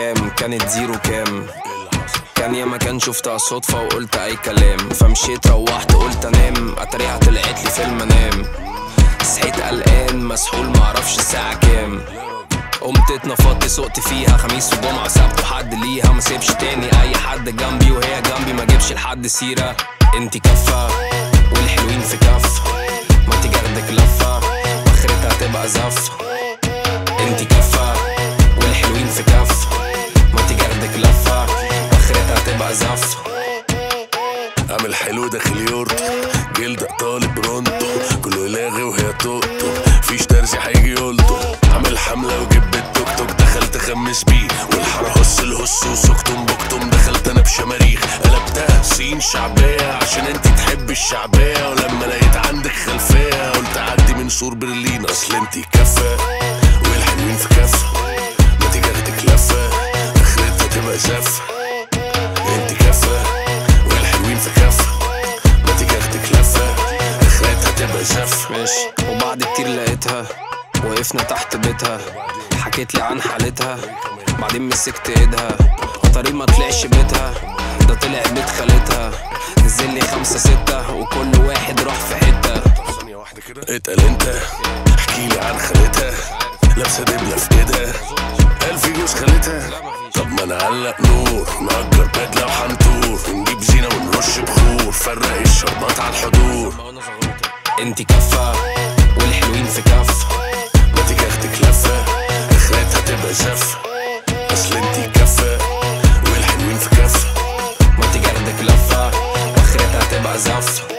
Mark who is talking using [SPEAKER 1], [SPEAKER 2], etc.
[SPEAKER 1] كام كانت زيرو كام كان ياما كان شفتها صدفة وقلت أي كلام فمشيت روحت قلت أنام أتريها طلعت لي في المنام صحيت قلقان مسحول معرفش الساعة كام قمت اتنفضت سقت فيها خميس وجمعة وسبت وحد ليها ما سيبش تاني أي حد جنبي وهي جنبي ما جيبش لحد سيرة انتي كفة والحلوين في كف ما تجردك لفة واخرتها تبقى زف انتي كفة والحلوين في كف ما تجردك لفة واخرتها تبقى زف
[SPEAKER 2] عامل حلو داخل يورتو جلدة طالب برونتو كله لاغي وهي توتو فيش ترزي هيجي يولدو عامل حملة وجيب التوك توك دخلت خمس بيه والحارة هص الهص وسكتم بكتم دخلت انا بشماريخ قلبتها سين شعبية عشان انتي تحب الشعبية ولما لقيت عندك خلفية قلت اعدي من سور برلين اصل انتي كفة والحلوين في كفة ما تيجي اخدك لفة اخرتها تبقى زفة انتي كفة والحلوين في كفة ما تيجي اخدك لفة اخرتها تبقى زفة
[SPEAKER 1] ماشي وبعد كتير لقيتها وقفنا تحت بيتها حكيت لي عن حالتها بعدين مسكت ايدها طريق ما طلعش بيتها ده طلع بيت خالتها نزل لي خمسة ستة وكل واحد راح في حتة
[SPEAKER 2] ثانية واحدة كده اتقل انت احكي لي عن خالتها لابسة دبلة في ايدها قال في جوز خالتها طب ما نعلق نور نأجر بدلة وحنطور ونجيب زينة ونرش بخور فرق الشربات على الحضور
[SPEAKER 1] انتي كفة والحلوين في كف
[SPEAKER 2] ما تيجي اخدك لفة اخرتها تبقى زفة اصل انتي كفة والحلوين في كفة
[SPEAKER 1] ما تجردك لفة واخرتها تبقى زف